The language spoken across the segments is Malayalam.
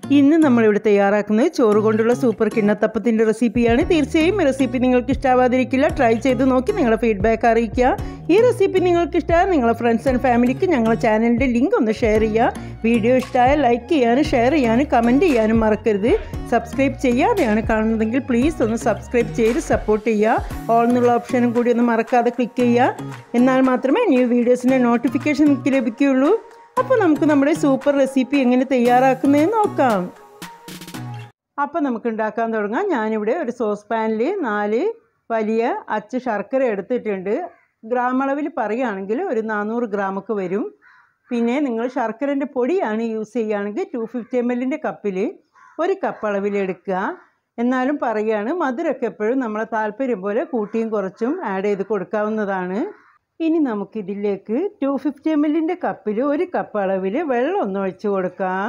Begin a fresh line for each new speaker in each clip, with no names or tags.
ഇന്ന് നമ്മളിവിടെ തയ്യാറാക്കുന്നത് ചോറ് കൊണ്ടുള്ള സൂപ്പർ കിണ്ണത്തപ്പത്തിൻ്റെ റെസിപ്പിയാണ് തീർച്ചയായും ഈ റെസിപ്പി നിങ്ങൾക്ക് ഇഷ്ടാവാതിരിക്കില്ല ട്രൈ ചെയ്ത് നോക്കി നിങ്ങളുടെ ഫീഡ്ബാക്ക് അറിയിക്കുക ഈ റെസിപ്പി നിങ്ങൾക്ക് ഇഷ്ടമായ നിങ്ങളുടെ ഫ്രണ്ട്സ് ആൻഡ് ഫാമിലിക്ക് ഞങ്ങളുടെ ചാനലിൻ്റെ ലിങ്ക് ഒന്ന് ഷെയർ ചെയ്യുക വീഡിയോ ഇഷ്ടമായ ലൈക്ക് ചെയ്യാനും ഷെയർ ചെയ്യാനും കമൻറ്റ് ചെയ്യാനും മറക്കരുത് സബ്സ്ക്രൈബ് ചെയ്യാതെയാണ് കാണുന്നതെങ്കിൽ പ്ലീസ് ഒന്ന് സബ്സ്ക്രൈബ് ചെയ്ത് സപ്പോർട്ട് ചെയ്യുക ഓൾ എന്നുള്ള ഓപ്ഷനും കൂടി ഒന്ന് മറക്കാതെ ക്ലിക്ക് ചെയ്യുക എന്നാൽ മാത്രമേ ന്യൂ വീഡിയോസിൻ്റെ നോട്ടിഫിക്കേഷൻ നിങ്ങൾക്ക് ലഭിക്കുകയുള്ളൂ അപ്പോൾ നമുക്ക് നമ്മുടെ സൂപ്പർ റെസിപ്പി എങ്ങനെ തയ്യാറാക്കുന്നതെന്ന് നോക്കാം അപ്പോൾ നമുക്ക് ഉണ്ടാക്കാൻ തുടങ്ങാം ഞാനിവിടെ ഒരു സോസ് പാനിൽ നാല് വലിയ അച്ച് ശർക്കര എടുത്തിട്ടുണ്ട് ഗ്രാം അളവിൽ പറയുകയാണെങ്കിൽ ഒരു നാനൂറ് ഗ്രാമൊക്കെ വരും പിന്നെ നിങ്ങൾ ശർക്കരൻ്റെ പൊടിയാണ് യൂസ് ചെയ്യുകയാണെങ്കിൽ ടു ഫിഫ്റ്റി എം എല്ലിൻ്റെ കപ്പിൽ ഒരു കപ്പ് അളവിൽ എടുക്കുക എന്നാലും പറയുകയാണ് മധുരമൊക്കെ എപ്പോഴും നമ്മളെ താല്പര്യം പോലെ കൂട്ടിയും കുറച്ചും ആഡ് ചെയ്ത് കൊടുക്കാവുന്നതാണ് ഇനി നമുക്കിതിലേക്ക് ടു ഫിഫ്റ്റി എം എല്ലിൻ്റെ കപ്പിൽ ഒരു കപ്പ് അളവിൽ വെള്ളം ഒന്ന് ഒഴിച്ച് കൊടുക്കാം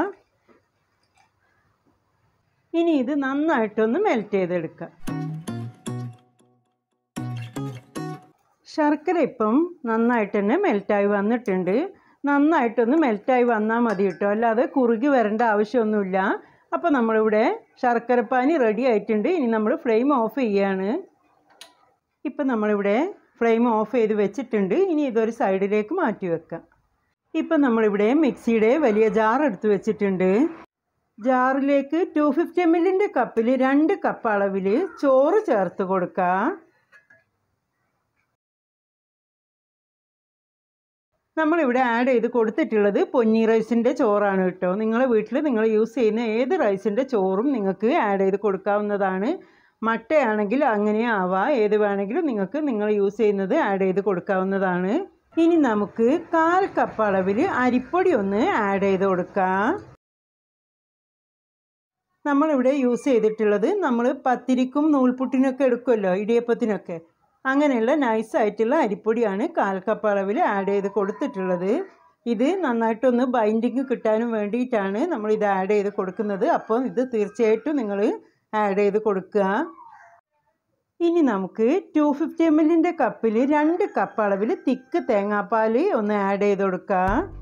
ഇനി ഇത് നന്നായിട്ടൊന്ന് മെൽറ്റ് ചെയ്തെടുക്കാം ശർക്കര ഇപ്പം നന്നായിട്ട് തന്നെ മെൽറ്റായി വന്നിട്ടുണ്ട് നന്നായിട്ടൊന്ന് മെൽറ്റായി വന്നാൽ മതി കേട്ടോ അല്ലാതെ കുറുകി വരേണ്ട ആവശ്യമൊന്നുമില്ല അപ്പോൾ നമ്മളിവിടെ ശർക്കരപ്പാനി റെഡി ആയിട്ടുണ്ട് ഇനി നമ്മൾ ഫ്ലെയിം ഓഫ് ചെയ്യാണ് ഇപ്പം നമ്മളിവിടെ ഫ്ലെയിം ഓഫ് ചെയ്ത് വെച്ചിട്ടുണ്ട് ഇനി ഇതൊരു സൈഡിലേക്ക് മാറ്റി വെക്കാം ഇപ്പം നമ്മളിവിടെ മിക്സിയുടെ വലിയ ജാർ എടുത്ത് വെച്ചിട്ടുണ്ട് ജാറിലേക്ക് ടു ഫിഫ്റ്റി എം എല്ലിൻ്റെ കപ്പിൽ രണ്ട് കപ്പ് അളവിൽ ചോറ് ചേർത്ത് കൊടുക്കുക നമ്മളിവിടെ ആഡ് ചെയ്ത് കൊടുത്തിട്ടുള്ളത് പൊന്നി റൈസിൻ്റെ ചോറാണ് കേട്ടോ നിങ്ങളെ വീട്ടിൽ നിങ്ങൾ യൂസ് ചെയ്യുന്ന ഏത് റൈസിൻ്റെ ചോറും നിങ്ങൾക്ക് ആഡ് ചെയ്ത് കൊടുക്കാവുന്നതാണ് മട്ടയാണെങ്കിൽ അങ്ങനെ ആവാം ഏത് വേണമെങ്കിലും നിങ്ങൾക്ക് നിങ്ങൾ യൂസ് ചെയ്യുന്നത് ആഡ് ചെയ്ത് കൊടുക്കാവുന്നതാണ് ഇനി നമുക്ക് കാൽ കപ്പ് അളവിൽ അരിപ്പൊടി ഒന്ന് ആഡ് ചെയ്ത് കൊടുക്കാം നമ്മളിവിടെ യൂസ് ചെയ്തിട്ടുള്ളത് നമ്മൾ പത്തിരിക്കും നൂൽപുട്ടിനൊക്കെ എടുക്കുമല്ലോ ഇടിയപ്പത്തിനൊക്കെ അങ്ങനെയുള്ള നൈസായിട്ടുള്ള അരിപ്പൊടിയാണ് കാൽ കപ്പ് അളവിൽ ആഡ് ചെയ്ത് കൊടുത്തിട്ടുള്ളത് ഇത് നന്നായിട്ടൊന്ന് ബൈൻഡിങ് കിട്ടാനും വേണ്ടിയിട്ടാണ് നമ്മൾ ഇത് ആഡ് ചെയ്ത് കൊടുക്കുന്നത് അപ്പോൾ ഇത് തീർച്ചയായിട്ടും നിങ്ങൾ ആഡ് ചെയ്ത് കൊടുക്കുക ഇനി നമുക്ക് ടു ഫിഫ്റ്റി എം എല്ലിൻ്റെ കപ്പിൽ രണ്ട് കപ്പ് അളവിൽ തിക്ക് തേങ്ങാപ്പാൽ ഒന്ന് ആഡ് ചെയ്ത് കൊടുക്കുക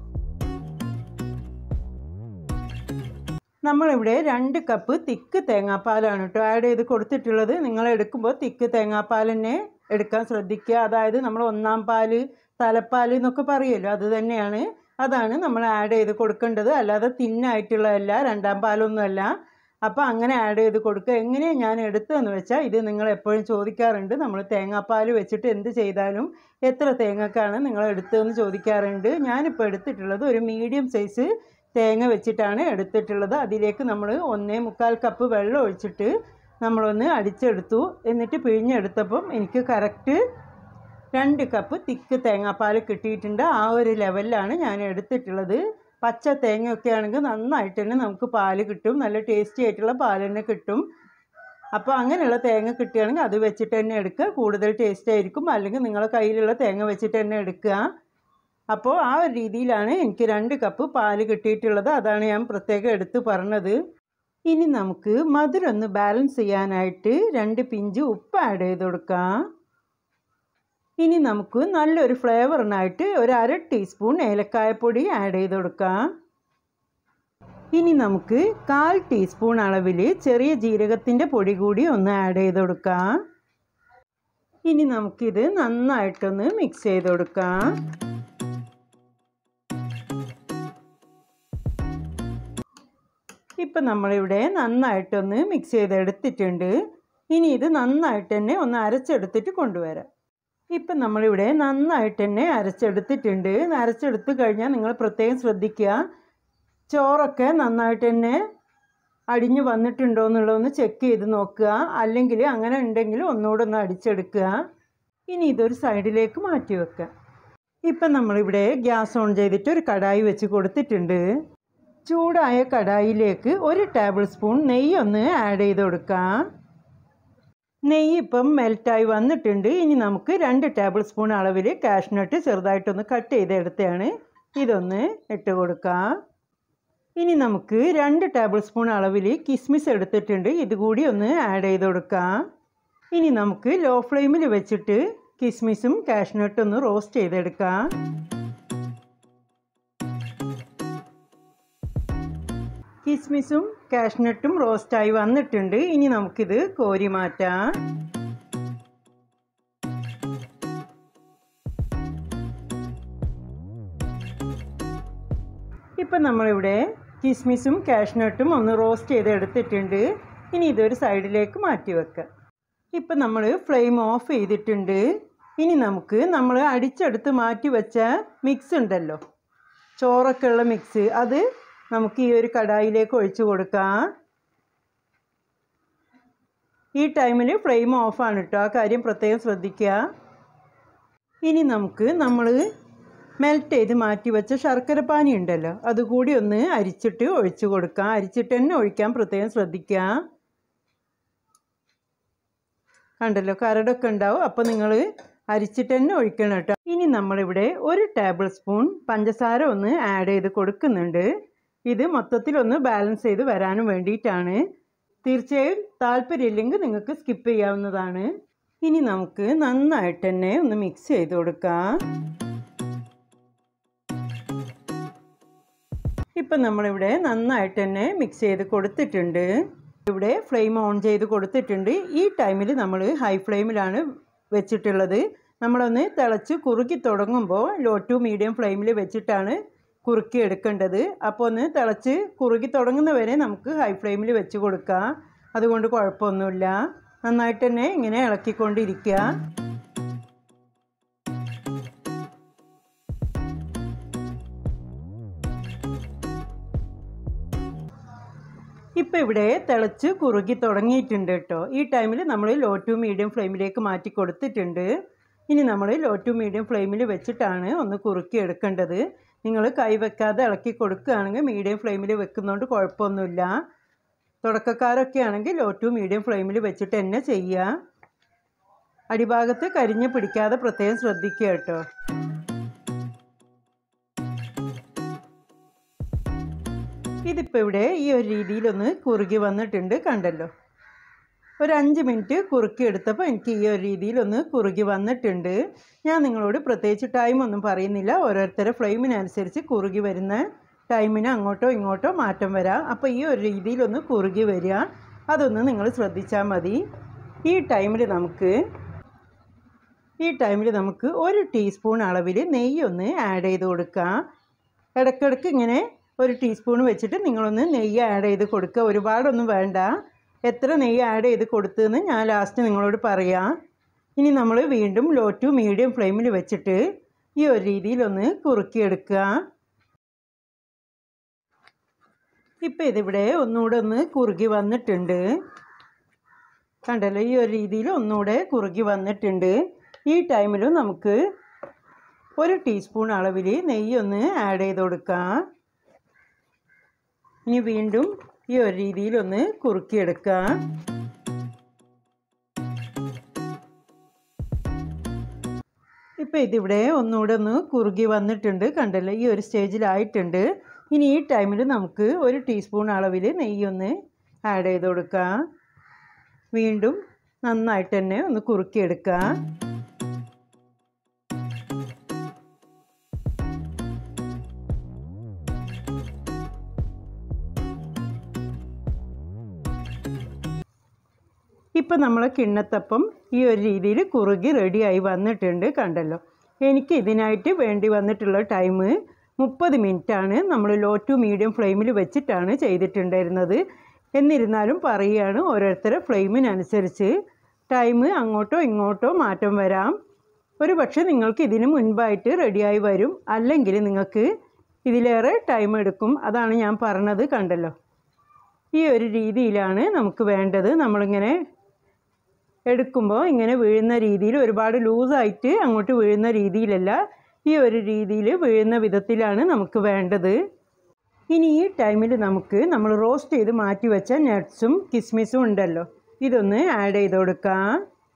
നമ്മളിവിടെ രണ്ട് കപ്പ് തിക്ക് തേങ്ങാപ്പാലാണ് കേട്ടോ ആഡ് ചെയ്ത് കൊടുത്തിട്ടുള്ളത് നിങ്ങൾ എടുക്കുമ്പോൾ തിക്ക് തേങ്ങാപ്പാൽ തന്നെ എടുക്കാൻ ശ്രദ്ധിക്കുക അതായത് നമ്മൾ ഒന്നാം പാല് തലപ്പാൽ എന്നൊക്കെ പറയുമല്ലോ അത് തന്നെയാണ് അതാണ് നമ്മൾ ആഡ് ചെയ്ത് കൊടുക്കേണ്ടത് അല്ലാതെ തിന്നായിട്ടുള്ളതല്ല രണ്ടാം പാലൊന്നുമല്ല അപ്പോൾ അങ്ങനെ ആഡ് ചെയ്ത് കൊടുക്കുക എങ്ങനെയാണ് ഞാൻ എടുത്തതെന്ന് വെച്ചാൽ ഇത് നിങ്ങൾ എപ്പോഴും ചോദിക്കാറുണ്ട് നമ്മൾ തേങ്ങാപ്പാൽ വെച്ചിട്ട് എന്ത് ചെയ്താലും എത്ര തേങ്ങക്കാണ് നിങ്ങൾ എടുത്തതെന്ന് ചോദിക്കാറുണ്ട് ഞാനിപ്പോൾ എടുത്തിട്ടുള്ളത് ഒരു മീഡിയം സൈസ് തേങ്ങ വെച്ചിട്ടാണ് എടുത്തിട്ടുള്ളത് അതിലേക്ക് നമ്മൾ ഒന്നേ മുക്കാൽ കപ്പ് വെള്ളം ഒഴിച്ചിട്ട് നമ്മളൊന്ന് അടിച്ചെടുത്തു എന്നിട്ട് പിഴിഞ്ഞെടുത്തപ്പം എനിക്ക് കറക്റ്റ് രണ്ട് കപ്പ് തിക്ക് തേങ്ങാപ്പാൽ കിട്ടിയിട്ടുണ്ട് ആ ഒരു ലെവലിലാണ് ഞാൻ എടുത്തിട്ടുള്ളത് പച്ച തേങ്ങയൊക്കെ ആണെങ്കിൽ നന്നായിട്ട് തന്നെ നമുക്ക് പാല് കിട്ടും നല്ല ടേസ്റ്റി ആയിട്ടുള്ള പാൽ തന്നെ കിട്ടും അപ്പോൾ അങ്ങനെയുള്ള തേങ്ങ കിട്ടുകയാണെങ്കിൽ അത് വെച്ചിട്ട് തന്നെ എടുക്കുക കൂടുതൽ ടേസ്റ്റ് ആയിരിക്കും അല്ലെങ്കിൽ നിങ്ങളുടെ കയ്യിലുള്ള തേങ്ങ വെച്ചിട്ട് തന്നെ എടുക്കുക അപ്പോൾ ആ ഒരു രീതിയിലാണ് എനിക്ക് രണ്ട് കപ്പ് പാല് കിട്ടിയിട്ടുള്ളത് അതാണ് ഞാൻ പ്രത്യേകം എടുത്ത് പറഞ്ഞത് ഇനി നമുക്ക് മധുരം ഒന്ന് ബാലൻസ് ചെയ്യാനായിട്ട് രണ്ട് പിഞ്ച് ഉപ്പ് ആഡ് ചെയ്ത് കൊടുക്കാം ഇനി നമുക്ക് നല്ലൊരു ഫ്ലേവറിനായിട്ട് ഒരു അര ടീസ്പൂൺ ഏലക്കായപ്പൊടി ആഡ് ചെയ്ത് കൊടുക്കാം ഇനി നമുക്ക് കാൽ ടീസ്പൂൺ അളവിൽ ചെറിയ ജീരകത്തിൻ്റെ പൊടി കൂടി ഒന്ന് ആഡ് ചെയ്ത് കൊടുക്കാം ഇനി നമുക്കിത് നന്നായിട്ടൊന്ന് മിക്സ് ചെയ്ത് കൊടുക്കാം ഇപ്പം നമ്മളിവിടെ നന്നായിട്ടൊന്ന് മിക്സ് ചെയ്തെടുത്തിട്ടുണ്ട് ഇനി ഇത് നന്നായിട്ട് തന്നെ ഒന്ന് അരച്ചെടുത്തിട്ട് കൊണ്ടുവരാം ഇപ്പം നമ്മളിവിടെ നന്നായിട്ട് തന്നെ അരച്ചെടുത്തിട്ടുണ്ട് അരച്ചെടുത്ത് കഴിഞ്ഞാൽ നിങ്ങൾ പ്രത്യേകം ശ്രദ്ധിക്കുക ചോറൊക്കെ നന്നായിട്ട് തന്നെ അടിഞ്ഞു വന്നിട്ടുണ്ടോ എന്നുള്ളതൊന്ന് ചെക്ക് ചെയ്ത് നോക്കുക അല്ലെങ്കിൽ അങ്ങനെ ഉണ്ടെങ്കിൽ ഒന്നുകൂടെ ഒന്ന് അടിച്ചെടുക്കുക ഇനി ഇതൊരു സൈഡിലേക്ക് മാറ്റി വെക്കുക ഇപ്പം നമ്മളിവിടെ ഗ്യാസ് ഓൺ ചെയ്തിട്ട് ഒരു കടായി വെച്ച് കൊടുത്തിട്ടുണ്ട് ചൂടായ കടായിലേക്ക് ഒരു ടേബിൾ സ്പൂൺ നെയ്യ് ഒന്ന് ആഡ് ചെയ്ത് കൊടുക്കാം നെയ്യ് ഇപ്പം മെൽറ്റായി വന്നിട്ടുണ്ട് ഇനി നമുക്ക് രണ്ട് ടേബിൾ സ്പൂൺ അളവിൽ കാഷ്നട്ട് ചെറുതായിട്ടൊന്ന് കട്ട് ചെയ്തെടുത്തതാണ് ഇതൊന്ന് ഇട്ട് കൊടുക്കാം ഇനി നമുക്ക് രണ്ട് ടേബിൾ സ്പൂൺ അളവിൽ കിസ്മിസ് എടുത്തിട്ടുണ്ട് ഇതുകൂടി ഒന്ന് ആഡ് ചെയ്ത് കൊടുക്കാം ഇനി നമുക്ക് ലോ ഫ്ലെയിമിൽ വെച്ചിട്ട് കിസ്മിസും കാഷ്നട്ടും ഒന്ന് റോസ്റ്റ് ചെയ്തെടുക്കാം കിസ്മിസും കാഷ്നട്ടും റോസ്റ്റായി വന്നിട്ടുണ്ട് ഇനി നമുക്കിത് കോരി മാറ്റാം ഇപ്പം നമ്മളിവിടെ കിസ്മിസും കാഷ്നട്ടും ഒന്ന് റോസ്റ്റ് ചെയ്ത് എടുത്തിട്ടുണ്ട് ഇനി ഇതൊരു സൈഡിലേക്ക് മാറ്റി വെക്കാം ഇപ്പം നമ്മൾ ഫ്ലെയിം ഓഫ് ചെയ്തിട്ടുണ്ട് ഇനി നമുക്ക് നമ്മൾ അടിച്ചെടുത്ത് മാറ്റി വെച്ച മിക്സ് ഉണ്ടല്ലോ ചോറൊക്കെ ഉള്ള മിക്സ് അത് നമുക്ക് ഈ ഒരു കടായിലേക്ക് ഒഴിച്ചു കൊടുക്കാം ഈ ടൈമിൽ ഫ്ലെയിം ഓഫാണ് കേട്ടോ ആ കാര്യം പ്രത്യേകം ശ്രദ്ധിക്കുക ഇനി നമുക്ക് നമ്മൾ മെൽറ്റ് ചെയ്ത് മാറ്റി വെച്ച ശർക്കര പാനി ഉണ്ടല്ലോ അതുകൂടി ഒന്ന് അരിച്ചിട്ട് ഒഴിച്ചു കൊടുക്കാം അരിച്ചിട്ട് തന്നെ ഒഴിക്കാൻ പ്രത്യേകം ശ്രദ്ധിക്കുക കണ്ടല്ലോ കരടൊക്കെ ഉണ്ടാവും അപ്പോൾ നിങ്ങൾ അരിച്ചിട്ട് തന്നെ ഒഴിക്കണം കേട്ടോ ഇനി നമ്മളിവിടെ ഒരു ടേബിൾ സ്പൂൺ പഞ്ചസാര ഒന്ന് ആഡ് ചെയ്ത് കൊടുക്കുന്നുണ്ട് ഇത് മൊത്തത്തിലൊന്ന് ബാലൻസ് ചെയ്ത് വരാനും വേണ്ടിയിട്ടാണ് തീർച്ചയായും താല്പര്യമില്ലെങ്കിൽ നിങ്ങൾക്ക് സ്കിപ്പ് ചെയ്യാവുന്നതാണ് ഇനി നമുക്ക് നന്നായിട്ട് തന്നെ ഒന്ന് മിക്സ് ചെയ്ത് കൊടുക്കാം ഇപ്പം നമ്മളിവിടെ നന്നായിട്ട് തന്നെ മിക്സ് ചെയ്ത് കൊടുത്തിട്ടുണ്ട് ഇവിടെ ഫ്ലെയിം ഓൺ ചെയ്ത് കൊടുത്തിട്ടുണ്ട് ഈ ടൈമിൽ നമ്മൾ ഹൈ ഫ്ലെയിമിലാണ് വെച്ചിട്ടുള്ളത് നമ്മളൊന്ന് തിളച്ച് കുറുക്കി തുടങ്ങുമ്പോൾ ലോ ടു മീഡിയം ഫ്ലെയിമിൽ വെച്ചിട്ടാണ് കുറുക്കി എടുക്കേണ്ടത് അപ്പോൾ ഒന്ന് തിളച്ച് കുറുക്കി തുടങ്ങുന്നവരെ നമുക്ക് ഹൈ ഫ്ലെയിമിൽ വെച്ച് കൊടുക്കാം അതുകൊണ്ട് കുഴപ്പമൊന്നുമില്ല നന്നായിട്ട് തന്നെ ഇങ്ങനെ ഇളക്കിക്കൊണ്ടിരിക്കുക ഇപ്പോൾ ഇവിടെ തിളച്ച് കുറുകി തുടങ്ങിയിട്ടുണ്ട് കേട്ടോ ഈ ടൈമിൽ നമ്മൾ ലോ ടു മീഡിയം ഫ്ലെയിമിലേക്ക് മാറ്റി കൊടുത്തിട്ടുണ്ട് ഇനി നമ്മൾ ലോ ടു മീഡിയം ഫ്ലെയിമിൽ വെച്ചിട്ടാണ് ഒന്ന് കുറുക്കി എടുക്കേണ്ടത് നിങ്ങൾ കൈ വെക്കാതെ ഇളക്കി കൊടുക്കുകയാണെങ്കിൽ മീഡിയം ഫ്ലെയിമിൽ വെക്കുന്നതുകൊണ്ട് കുഴപ്പമൊന്നുമില്ല തുടക്കക്കാരൊക്കെ ആണെങ്കിൽ ലോ ടു മീഡിയം ഫ്ലെയിമിൽ വെച്ചിട്ട് തന്നെ ചെയ്യുക അടിഭാഗത്ത് കരിഞ്ഞ് പിടിക്കാതെ പ്രത്യേകം ശ്രദ്ധിക്കുക കേട്ടോ ഇതിപ്പോൾ ഇവിടെ ഈ ഒരു രീതിയിലൊന്ന് കുറുകി വന്നിട്ടുണ്ട് കണ്ടല്ലോ ഒരു അഞ്ച് മിനിറ്റ് കുറുക്കി എടുത്തപ്പോൾ എനിക്ക് ഈ ഒരു രീതിയിലൊന്ന് കുറുകി വന്നിട്ടുണ്ട് ഞാൻ നിങ്ങളോട് പ്രത്യേകിച്ച് ടൈമൊന്നും പറയുന്നില്ല ഓരോരുത്തരെ ഫ്ലെയിമിനനുസരിച്ച് കുറുകി വരുന്ന ടൈമിന് അങ്ങോട്ടോ ഇങ്ങോട്ടോ മാറ്റം വരാം അപ്പോൾ ഈ ഒരു രീതിയിലൊന്ന് കുറുകി വരിക അതൊന്ന് നിങ്ങൾ ശ്രദ്ധിച്ചാൽ മതി ഈ ടൈമിൽ നമുക്ക് ഈ ടൈമിൽ നമുക്ക് ഒരു ടീസ്പൂൺ അളവിൽ നെയ്യൊന്ന് ആഡ് ചെയ്ത് കൊടുക്കാം ഇടയ്ക്കിടയ്ക്ക് ഇങ്ങനെ ഒരു ടീസ്പൂൺ വെച്ചിട്ട് നിങ്ങളൊന്ന് നെയ്യ് ആഡ് ചെയ്ത് കൊടുക്കുക ഒരുപാടൊന്നും വേണ്ട എത്ര നെയ്യ് ആഡ് ചെയ്ത് കൊടുത്തതെന്ന് ഞാൻ ലാസ്റ്റ് നിങ്ങളോട് പറയാം ഇനി നമ്മൾ വീണ്ടും ലോ ടു മീഡിയം ഫ്ലെയിമിൽ വെച്ചിട്ട് ഈ ഒരു രീതിയിലൊന്ന് കുറുക്കിയെടുക്കുക ഇപ്പം ഇതിവിടെ ഒന്നുകൂടെ ഒന്ന് കുറുകി വന്നിട്ടുണ്ട് കണ്ടല്ലോ ഈ ഒരു രീതിയിൽ ഒന്നുകൂടെ കുറുകി വന്നിട്ടുണ്ട് ഈ ടൈമിലും നമുക്ക് ഒരു ടീസ്പൂൺ അളവിൽ നെയ്യൊന്ന് ആഡ് ചെയ്ത് കൊടുക്കാം ഇനി വീണ്ടും ഈ ഒരു രീതിയിലൊന്ന് കുറുക്കിയെടുക്കാം ഇപ്പം ഇതിവിടെ ഒന്നുകൂടെ ഒന്ന് കുറുകി വന്നിട്ടുണ്ട് കണ്ടല്ലോ ഈ ഒരു സ്റ്റേജിലായിട്ടുണ്ട് ഇനി ഈ ടൈമിൽ നമുക്ക് ഒരു ടീസ്പൂൺ അളവിൽ നെയ്യൊന്ന് ആഡ് ചെയ്ത് കൊടുക്കാം വീണ്ടും നന്നായിട്ട് തന്നെ ഒന്ന് കുറുക്കിയെടുക്കാം ഇപ്പം നമ്മളെ കിണ്ണത്തപ്പം ഈ ഒരു രീതിയിൽ കുറുകി റെഡിയായി വന്നിട്ടുണ്ട് കണ്ടല്ലോ എനിക്ക് ഇതിനായിട്ട് വേണ്ടി വന്നിട്ടുള്ള ടൈം മുപ്പത് മിനിറ്റാണ് നമ്മൾ ലോ ടു മീഡിയം ഫ്ലെയിമിൽ വെച്ചിട്ടാണ് ചെയ്തിട്ടുണ്ടായിരുന്നത് എന്നിരുന്നാലും പറയുകയാണ് ഓരോരുത്തരെ ഫ്ലെയിമിനനുസരിച്ച് ടൈം അങ്ങോട്ടോ ഇങ്ങോട്ടോ മാറ്റം വരാം ഒരു പക്ഷേ നിങ്ങൾക്ക് ഇതിന് മുൻപായിട്ട് റെഡിയായി വരും അല്ലെങ്കിൽ നിങ്ങൾക്ക് ഇതിലേറെ ടൈം എടുക്കും അതാണ് ഞാൻ പറഞ്ഞത് കണ്ടല്ലോ ഈ ഒരു രീതിയിലാണ് നമുക്ക് വേണ്ടത് നമ്മളിങ്ങനെ എടുക്കുമ്പോൾ ഇങ്ങനെ വീഴുന്ന രീതിയിൽ ഒരുപാട് ലൂസായിട്ട് അങ്ങോട്ട് വീഴുന്ന രീതിയിലല്ല ഈ ഒരു രീതിയിൽ വീഴുന്ന വിധത്തിലാണ് നമുക്ക് വേണ്ടത് ഇനി ഈ ടൈമിൽ നമുക്ക് നമ്മൾ റോസ്റ്റ് ചെയ്ത് മാറ്റി വെച്ച നട്ട്സും കിസ്മിസും ഉണ്ടല്ലോ ഇതൊന്ന് ആഡ് ചെയ്ത് കൊടുക്കാം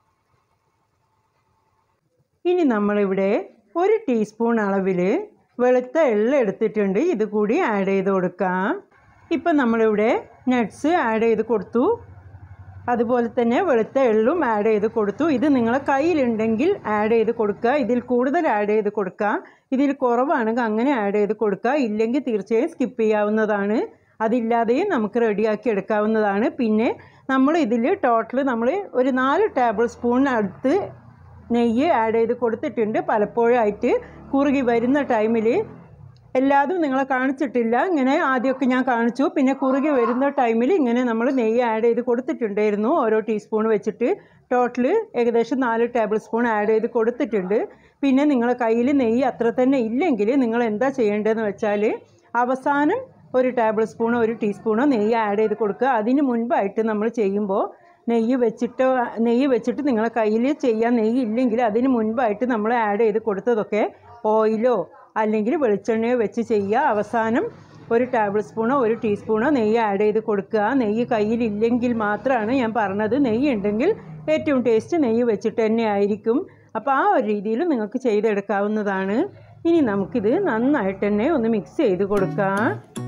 ഇനി നമ്മളിവിടെ ഒരു ടീസ്പൂൺ അളവിൽ വെളുത്ത എള്ള എടുത്തിട്ടുണ്ട് ഇത് കൂടി ആഡ് ചെയ്ത് കൊടുക്കാം ഇപ്പം നമ്മളിവിടെ നട്ട്സ് ആഡ് ചെയ്ത് കൊടുത്തു അതുപോലെ തന്നെ വെളുത്ത എള്ളും ആഡ് ചെയ്ത് കൊടുത്തു ഇത് നിങ്ങളെ കയ്യിലുണ്ടെങ്കിൽ ആഡ് ചെയ്ത് കൊടുക്കുക ഇതിൽ കൂടുതൽ ആഡ് ചെയ്ത് കൊടുക്കുക ഇതിൽ കുറവാണെങ്കിൽ അങ്ങനെ ആഡ് ചെയ്ത് കൊടുക്കുക ഇല്ലെങ്കിൽ തീർച്ചയായും സ്കിപ്പ് ചെയ്യാവുന്നതാണ് അതില്ലാതെയും നമുക്ക് റെഡിയാക്കി എടുക്കാവുന്നതാണ് പിന്നെ നമ്മൾ ഇതിൽ ടോട്ടൽ നമ്മൾ ഒരു നാല് ടേബിൾ സ്പൂൺ അടുത്ത് നെയ്യ് ആഡ് ചെയ്ത് കൊടുത്തിട്ടുണ്ട് പലപ്പോഴായിട്ട് കുറുകി വരുന്ന ടൈമിൽ എല്ലാതും നിങ്ങളെ കാണിച്ചിട്ടില്ല ഇങ്ങനെ ആദ്യമൊക്കെ ഞാൻ കാണിച്ചു പിന്നെ കുറുകി വരുന്ന ടൈമിൽ ഇങ്ങനെ നമ്മൾ നെയ്യ് ആഡ് ചെയ്ത് കൊടുത്തിട്ടുണ്ടായിരുന്നു ഓരോ ടീസ്പൂൺ വെച്ചിട്ട് ടോട്ടൽ ഏകദേശം നാല് ടേബിൾ സ്പൂൺ ആഡ് ചെയ്ത് കൊടുത്തിട്ടുണ്ട് പിന്നെ നിങ്ങളെ കയ്യിൽ നെയ്യ് അത്ര തന്നെ ഇല്ലെങ്കിൽ നിങ്ങൾ എന്താ ചെയ്യേണ്ടതെന്ന് വെച്ചാൽ അവസാനം ഒരു ടേബിൾ സ്പൂണോ ഒരു ടീസ്പൂണോ നെയ്യ് ആഡ് ചെയ്ത് കൊടുക്കുക അതിന് മുൻപായിട്ട് നമ്മൾ ചെയ്യുമ്പോൾ നെയ്യ് വെച്ചിട്ട് നെയ്യ് വെച്ചിട്ട് നിങ്ങളെ കയ്യിൽ ചെയ്യാൻ നെയ്യ് ഇല്ലെങ്കിൽ അതിന് മുൻപായിട്ട് നമ്മൾ ആഡ് ചെയ്ത് കൊടുത്തതൊക്കെ ഓയിലോ അല്ലെങ്കിൽ വെളിച്ചെണ്ണയോ വെച്ച് ചെയ്യുക അവസാനം ഒരു ടേബിൾ സ്പൂണോ ഒരു ടീസ്പൂണോ നെയ്യ് ആഡ് ചെയ്ത് കൊടുക്കുക നെയ്യ് കയ്യിലില്ലെങ്കിൽ മാത്രമാണ് ഞാൻ പറഞ്ഞത് നെയ്യ് ഉണ്ടെങ്കിൽ ഏറ്റവും ടേസ്റ്റ് നെയ്യ് വെച്ചിട്ട് തന്നെ ആയിരിക്കും അപ്പോൾ ആ ഒരു രീതിയിൽ നിങ്ങൾക്ക് ചെയ്തെടുക്കാവുന്നതാണ് ഇനി നമുക്കിത് നന്നായിട്ട് തന്നെ ഒന്ന് മിക്സ് ചെയ്ത് കൊടുക്കാം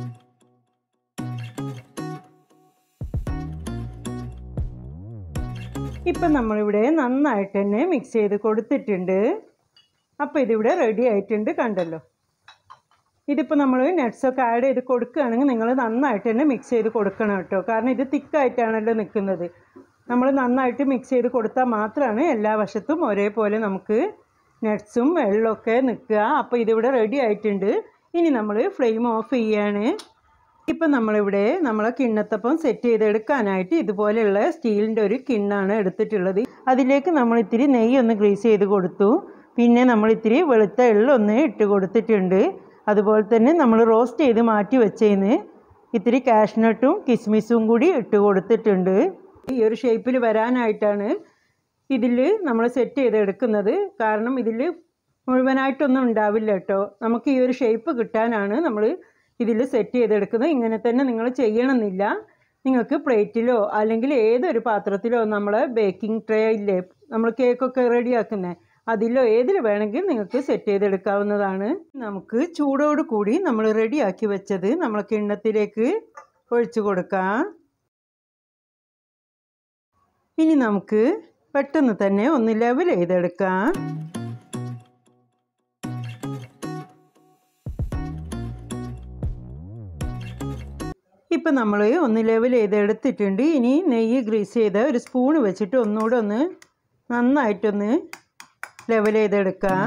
ഇപ്പം നമ്മളിവിടെ നന്നായിട്ട് തന്നെ മിക്സ് ചെയ്ത് കൊടുത്തിട്ടുണ്ട് അപ്പോൾ ഇതിവിടെ റെഡി ആയിട്ടുണ്ട് കണ്ടല്ലോ ഇതിപ്പോൾ നമ്മൾ നട്ട്സൊക്കെ ആഡ് ചെയ്ത് കൊടുക്കുകയാണെങ്കിൽ നിങ്ങൾ നന്നായിട്ട് തന്നെ മിക്സ് ചെയ്ത് കൊടുക്കണം കേട്ടോ കാരണം ഇത് തിക്കായിട്ടാണല്ലോ നിൽക്കുന്നത് നമ്മൾ നന്നായിട്ട് മിക്സ് ചെയ്ത് കൊടുത്താൽ മാത്രമാണ് എല്ലാ വശത്തും ഒരേപോലെ നമുക്ക് നട്ട്സും വെള്ളമൊക്കെ നിൽക്കുക അപ്പോൾ ഇതിവിടെ റെഡി ആയിട്ടുണ്ട് ഇനി നമ്മൾ ഫ്ലെയിം ഓഫ് ചെയ്യാണ് ഇപ്പം നമ്മളിവിടെ നമ്മളെ കിണ്ണത്തപ്പം സെറ്റ് ചെയ്തെടുക്കാനായിട്ട് ഇതുപോലെയുള്ള സ്റ്റീലിൻ്റെ ഒരു കിണ്ണാണ് എടുത്തിട്ടുള്ളത് അതിലേക്ക് നമ്മൾ ഇത്തിരി നെയ്യ് ഒന്ന് ഗ്രീസ് ചെയ്ത് കൊടുത്തു പിന്നെ നമ്മൾ ഇത്തിരി വെളുത്ത എള്ളൊന്ന് ഇട്ട് കൊടുത്തിട്ടുണ്ട് അതുപോലെ തന്നെ നമ്മൾ റോസ്റ്റ് ചെയ്ത് മാറ്റി വെച്ചതിന് ഇത്തിരി കാഷ്നട്ടും കിസ്മിസും കൂടി ഇട്ട് കൊടുത്തിട്ടുണ്ട് ഈ ഒരു ഷേപ്പിൽ വരാനായിട്ടാണ് ഇതിൽ നമ്മൾ സെറ്റ് ചെയ്തെടുക്കുന്നത് കാരണം ഇതിൽ മുഴുവനായിട്ടൊന്നും ഉണ്ടാവില്ല കേട്ടോ നമുക്ക് ഈ ഒരു ഷേപ്പ് കിട്ടാനാണ് നമ്മൾ ഇതിൽ സെറ്റ് ചെയ്തെടുക്കുന്നത് ഇങ്ങനെ തന്നെ നിങ്ങൾ ചെയ്യണമെന്നില്ല നിങ്ങൾക്ക് പ്ലേറ്റിലോ അല്ലെങ്കിൽ ഏതൊരു പാത്രത്തിലോ നമ്മൾ ബേക്കിംഗ് ട്രേ ഇല്ലേ നമ്മൾ കേക്കൊക്കെ റെഡിയാക്കുന്നത് അതിലോ ഏതിൽ വേണമെങ്കിൽ നിങ്ങൾക്ക് സെറ്റ് ചെയ്തെടുക്കാവുന്നതാണ് നമുക്ക് ചൂടോട് കൂടി നമ്മൾ റെഡിയാക്കി വെച്ചത് നമ്മൾ കിണ്ണത്തിലേക്ക് ഒഴിച്ചു കൊടുക്കാം ഇനി നമുക്ക് പെട്ടെന്ന് തന്നെ ഒന്ന് ലെവൽ ചെയ്തെടുക്കാം ഇപ്പം നമ്മൾ ഒന്ന് ലെവൽ ചെയ്ത് എടുത്തിട്ടുണ്ട് ഇനി നെയ്യ് ഗ്രീസ് ചെയ്ത ഒരു സ്പൂൺ വെച്ചിട്ട് ഒന്നുകൂടെ ഒന്ന് നന്നായിട്ടൊന്ന് ലെവൽ ചെയ്തെടുക്കാം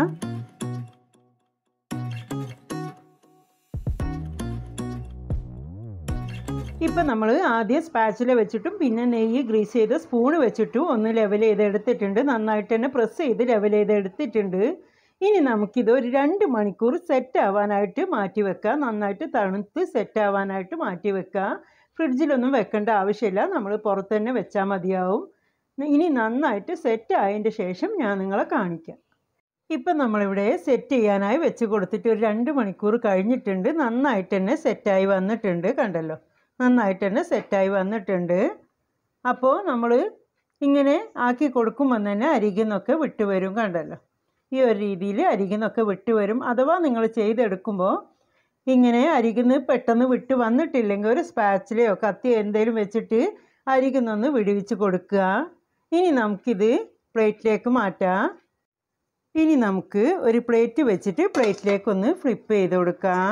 ഇപ്പം നമ്മൾ ആദ്യം സ്പാച്ചില വെച്ചിട്ടും പിന്നെ നെയ്യ് ഗ്രീസ് ചെയ്ത സ്പൂൺ വെച്ചിട്ടും ഒന്ന് ലെവൽ ചെയ്ത് എടുത്തിട്ടുണ്ട് നന്നായിട്ട് തന്നെ പ്രസ് ചെയ്ത് ലെവൽ ചെയ്ത് എടുത്തിട്ടുണ്ട് ഇനി നമുക്കിത് ഒരു രണ്ട് മണിക്കൂർ സെറ്റ് ആവാനായിട്ട് മാറ്റി വെക്കാം നന്നായിട്ട് തണുത്ത് സെറ്റ് ആവാനായിട്ട് മാറ്റി വെക്കാം ഫ്രിഡ്ജിലൊന്നും വെക്കേണ്ട ആവശ്യമില്ല നമ്മൾ പുറത്ത് തന്നെ വെച്ചാൽ മതിയാവും ഇനി നന്നായിട്ട് സെറ്റ് ആയതിൻ്റെ ശേഷം ഞാൻ നിങ്ങളെ കാണിക്കാം ഇപ്പം നമ്മളിവിടെ സെറ്റ് ചെയ്യാനായി വെച്ച് കൊടുത്തിട്ട് ഒരു രണ്ട് മണിക്കൂർ കഴിഞ്ഞിട്ടുണ്ട് നന്നായിട്ട് തന്നെ സെറ്റായി വന്നിട്ടുണ്ട് കണ്ടല്ലോ നന്നായിട്ട് തന്നെ സെറ്റായി വന്നിട്ടുണ്ട് അപ്പോൾ നമ്മൾ ഇങ്ങനെ ആക്കി കൊടുക്കുമ്പോൾ തന്നെ അരികുന്നൊക്കെ വിട്ടുവരും കണ്ടല്ലോ ഈ ഒരു രീതിയിൽ അരികുന്നൊക്കെ വിട്ടുവരും അഥവാ നിങ്ങൾ ചെയ്തെടുക്കുമ്പോൾ ഇങ്ങനെ അരികുന്ന് പെട്ടെന്ന് വിട്ട് വന്നിട്ടില്ലെങ്കിൽ ഒരു സ്പാച്ചിലയോ കത്തിയോ എന്തെങ്കിലും വെച്ചിട്ട് അരികുന്നൊന്ന് വിടുവിച്ച് കൊടുക്കുക ഇനി നമുക്കിത് പ്ലേറ്റിലേക്ക് മാറ്റാം ഇനി നമുക്ക് ഒരു പ്ലേറ്റ് വെച്ചിട്ട് പ്ലേറ്റിലേക്കൊന്ന് ഫ്ലിപ്പ് ചെയ്ത് കൊടുക്കാം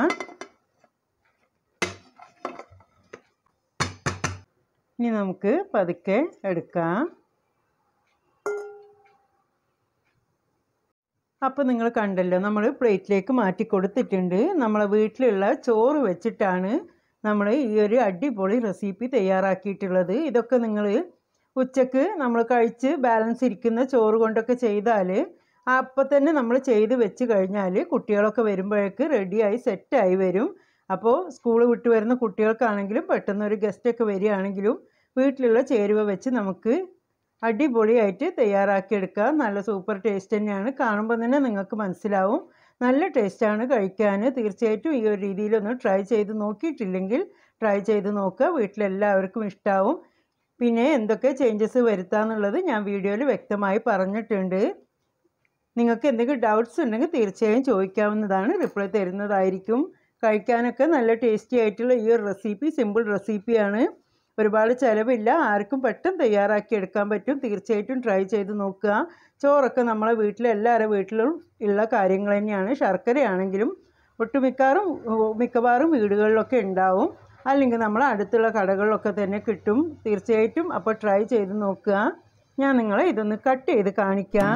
ഇനി നമുക്ക് പതുക്കെ എടുക്കാം അപ്പോൾ നിങ്ങൾ കണ്ടല്ലോ നമ്മൾ പ്ലേറ്റിലേക്ക് മാറ്റി കൊടുത്തിട്ടുണ്ട് നമ്മളെ വീട്ടിലുള്ള ചോറ് വെച്ചിട്ടാണ് നമ്മൾ ഈ ഒരു അടിപൊളി റെസിപ്പി തയ്യാറാക്കിയിട്ടുള്ളത് ഇതൊക്കെ നിങ്ങൾ ഉച്ചക്ക് നമ്മൾ കഴിച്ച് ബാലൻസ് ഇരിക്കുന്ന ചോറ് കൊണ്ടൊക്കെ ചെയ്താൽ അപ്പോൾ തന്നെ നമ്മൾ ചെയ്ത് വെച്ച് കഴിഞ്ഞാൽ കുട്ടികളൊക്കെ വരുമ്പോഴേക്ക് റെഡിയായി സെറ്റായി വരും അപ്പോൾ സ്കൂൾ വിട്ട് വരുന്ന കുട്ടികൾക്കാണെങ്കിലും പെട്ടെന്ന് ഒരു ഗസ്റ്റൊക്കെ വരികയാണെങ്കിലും വീട്ടിലുള്ള ചേരുവ വെച്ച് നമുക്ക് അടിപൊളിയായിട്ട് തയ്യാറാക്കിയെടുക്കാം നല്ല സൂപ്പർ ടേസ്റ്റ് തന്നെയാണ് കാണുമ്പോൾ തന്നെ നിങ്ങൾക്ക് മനസ്സിലാവും നല്ല ടേസ്റ്റാണ് കഴിക്കാൻ തീർച്ചയായിട്ടും ഈ ഒരു രീതിയിലൊന്ന് ട്രൈ ചെയ്ത് നോക്കിയിട്ടില്ലെങ്കിൽ ട്രൈ ചെയ്ത് നോക്കുക വീട്ടിലെല്ലാവർക്കും ഇഷ്ടാവും പിന്നെ എന്തൊക്കെ ചേഞ്ചസ് വരുത്താമെന്നുള്ളത് ഞാൻ വീഡിയോയിൽ വ്യക്തമായി പറഞ്ഞിട്ടുണ്ട് നിങ്ങൾക്ക് എന്തെങ്കിലും ഡൗട്ട്സ് ഉണ്ടെങ്കിൽ തീർച്ചയായും ചോദിക്കാവുന്നതാണ് റിപ്ലൈ തരുന്നതായിരിക്കും കഴിക്കാനൊക്കെ നല്ല ടേസ്റ്റി ആയിട്ടുള്ള ഈ ഒരു റെസിപ്പി സിമ്പിൾ റെസിപ്പിയാണ് ഒരുപാട് ചിലവില്ല ആർക്കും പെട്ടെന്ന് തയ്യാറാക്കി എടുക്കാൻ പറ്റും തീർച്ചയായിട്ടും ട്രൈ ചെയ്ത് നോക്കുക ചോറൊക്കെ നമ്മളെ വീട്ടിൽ എല്ലാവരുടെ വീട്ടിലും ഉള്ള കാര്യങ്ങൾ തന്നെയാണ് ശർക്കരയാണെങ്കിലും ഒട്ടുമിക്കാറും മിക്കവാറും വീടുകളിലൊക്കെ ഉണ്ടാവും അല്ലെങ്കിൽ നമ്മൾ അടുത്തുള്ള കടകളിലൊക്കെ തന്നെ കിട്ടും തീർച്ചയായിട്ടും അപ്പോൾ ട്രൈ ചെയ്ത് നോക്കുക ഞാൻ നിങ്ങളെ ഇതൊന്ന് കട്ട് ചെയ്ത് കാണിക്കാം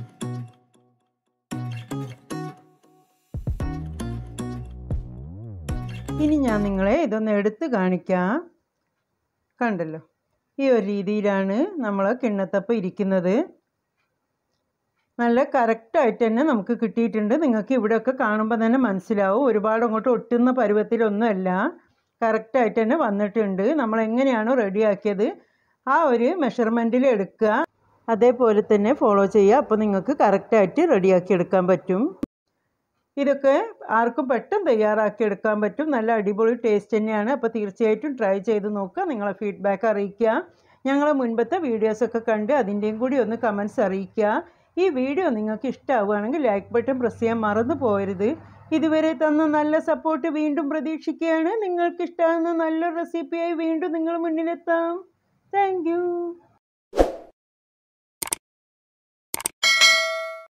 ഇനി ഞാൻ നിങ്ങളെ ഇതൊന്ന് എടുത്ത് കാണിക്കാം കണ്ടല്ലോ ഈ ഒരു രീതിയിലാണ് നമ്മൾ കിണ്ണത്തപ്പം ഇരിക്കുന്നത് നല്ല കറക്റ്റായിട്ട് തന്നെ നമുക്ക് കിട്ടിയിട്ടുണ്ട് നിങ്ങൾക്ക് ഇവിടെയൊക്കെ കാണുമ്പോൾ തന്നെ മനസ്സിലാവും ഒരുപാട് അങ്ങോട്ട് ഒട്ടുന്ന പരുവത്തിലൊന്നുമല്ല കറക്റ്റായിട്ട് തന്നെ വന്നിട്ടുണ്ട് നമ്മൾ എങ്ങനെയാണോ റെഡിയാക്കിയത് ആ ഒരു മെഷർമെൻറ്റിൽ എടുക്കുക അതേപോലെ തന്നെ ഫോളോ ചെയ്യുക അപ്പോൾ നിങ്ങൾക്ക് കറക്റ്റായിട്ട് റെഡിയാക്കി എടുക്കാൻ പറ്റും ഇതൊക്കെ ആർക്കും പെട്ടെന്ന് തയ്യാറാക്കി എടുക്കാൻ പറ്റും നല്ല അടിപൊളി ടേസ്റ്റ് തന്നെയാണ് അപ്പോൾ തീർച്ചയായിട്ടും ട്രൈ ചെയ്ത് നോക്കുക നിങ്ങളെ ഫീഡ്ബാക്ക് അറിയിക്കുക ഞങ്ങളെ മുൻപത്തെ വീഡിയോസൊക്കെ കണ്ട് അതിൻ്റെയും കൂടി ഒന്ന് കമൻസ് അറിയിക്കുക ഈ വീഡിയോ നിങ്ങൾക്ക് ഇഷ്ടമാവുകയാണെങ്കിൽ ലൈക്ക് ബട്ടൺ പ്രസ് ചെയ്യാൻ മറന്നു പോകരുത് ഇതുവരെ തന്ന നല്ല സപ്പോർട്ട് വീണ്ടും പ്രതീക്ഷിക്കുകയാണ് നിങ്ങൾക്ക് ഇഷ്ടമാകുന്ന നല്ലൊരു റെസിപ്പിയായി വീണ്ടും നിങ്ങൾ മുന്നിലെത്താം താങ്ക്